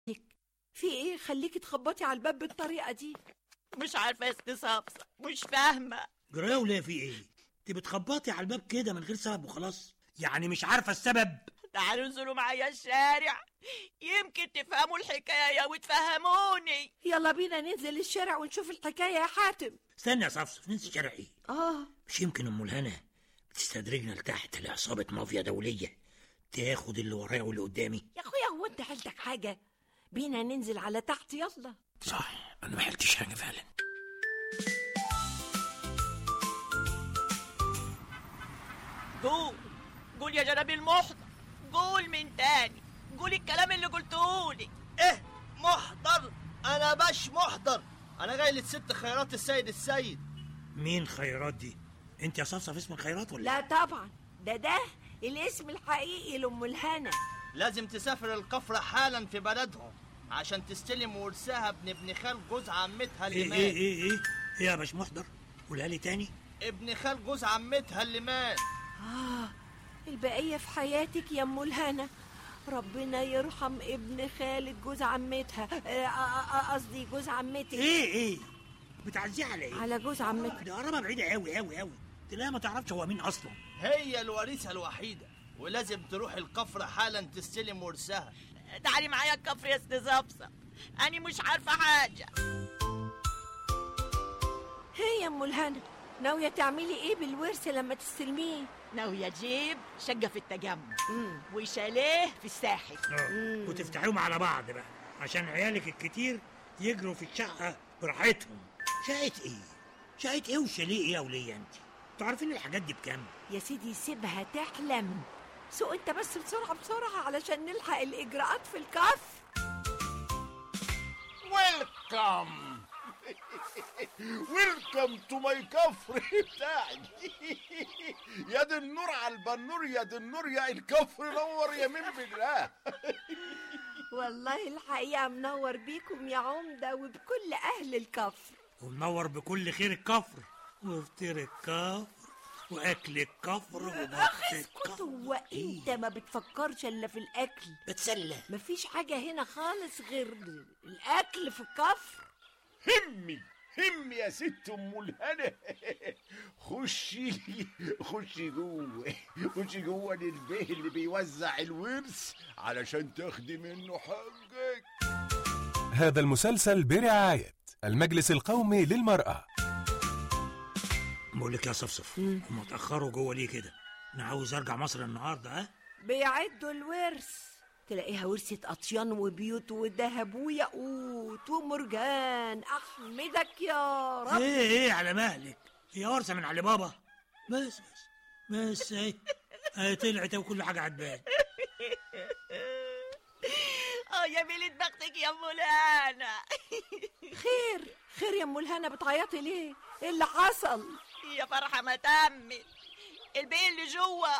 في ايه خليكي تخبطي على الباب بالطريقه دي مش عارفه يا ست صفصة مش فاهمه جرايه ولا في ايه انت بتخبطي على الباب كده من غير سبب وخلاص يعني مش عارفه السبب تعالوا انزلوا معايا الشارع يمكن تفهموا الحكايه وتفهموني يلا بينا ننزل الشارع ونشوف الحكايه يا حاتم استنى يا صفصف ننسى الشارع ايه اه مش يمكن ام الهنا بتستدرجنا لتحت لعصابه مافيا دوليه تاخد اللي ورايا واللي قدامي يا اخويا هو انت حالتك حاجه بينا ننزل على تحت يلا صح انا ما حلتش حاجه فعلا قول قول يا جناب المحضر قول من تاني قول الكلام اللي قلتهولي ايه محضر انا باش محضر انا جاي للست خيرات السيد السيد مين خيرات دي انت يا صفصف اسمك خيرات ولا لا طبعا ده ده الاسم الحقيقي لام الهنا لازم تسافر القفرة حالا في بلدهم عشان تستلم ورثها ابن ابن خال جوز عمتها اللي ايه مات ايه ايه ايه ايه يا باش محضر قولها لي تاني ابن خال جوز عمتها اللي مات اه البقيه في حياتك يا ام الهنا ربنا يرحم ابن خالد جوز عمتها آه، آه، آه، قصدي جوز عمتك ايه ايه بتعزيه على ايه على جوز عمتك ده قرابه بعيده قوي قوي قوي تلاقيها ما تعرفش هو مين اصلا هي الوريثة الوحيدة ولازم تروح القفرة حالا تستلم ورثها تعالي معايا الكفر يا ست صفصة أنا مش عارفة حاجة هي يا ام الهنا ناويه تعملي ايه بالورث لما تستلميه ناوية أجيب شقة في التجمع وشاليه في الساحل اه وتفتحوهم على بعض بقى عشان عيالك الكتير يجروا في الشقه براحتهم شقه ايه شقه ايه وشاليه ايه يا وليه انت انتوا عارفين الحاجات دي بكام يا سيدي سيبها تحلم سوق انت بس بسرعه بسرعه علشان نلحق الاجراءات في الكف ويلكم ويلكم تو ماي كفر بتاعي يا دي النور على البنور يا دي النور يا الكفر نور يمين بالله والله الحقيقه منور بيكم يا عمده وبكل اهل الكفر ومنور بكل خير الكفر وفطير الكفر واكل الكفر وبط اسكت الكفر هو انت ما بتفكرش الا في الاكل بتسلى مفيش حاجه هنا خالص غير الاكل في الكفر همي همي يا ست ام الهنا خشي لي خشي جوه خشي جوه للبيه اللي بيوزع الورث علشان تاخدي منه حقك هذا المسلسل برعاية المجلس القومي للمرأة بقول لك يا صفصف هم اتاخروا جوه ليه كده انا عاوز ارجع مصر النهارده ها بيعدوا الورث تلاقيها ورثة أطيان وبيوت وذهب وياقوت ومرجان أحمدك يا رب ايه ايه على مهلك هي ورثه من علي بابا بس بس بس اهي اهي طلعت وكل حاجه عجباني اه يا ميلة بختك يا مولانا خير خير يا أم الهنا بتعيطي ليه؟ إيه اللي حصل؟ يا فرحة ما تمت البيه اللي جوه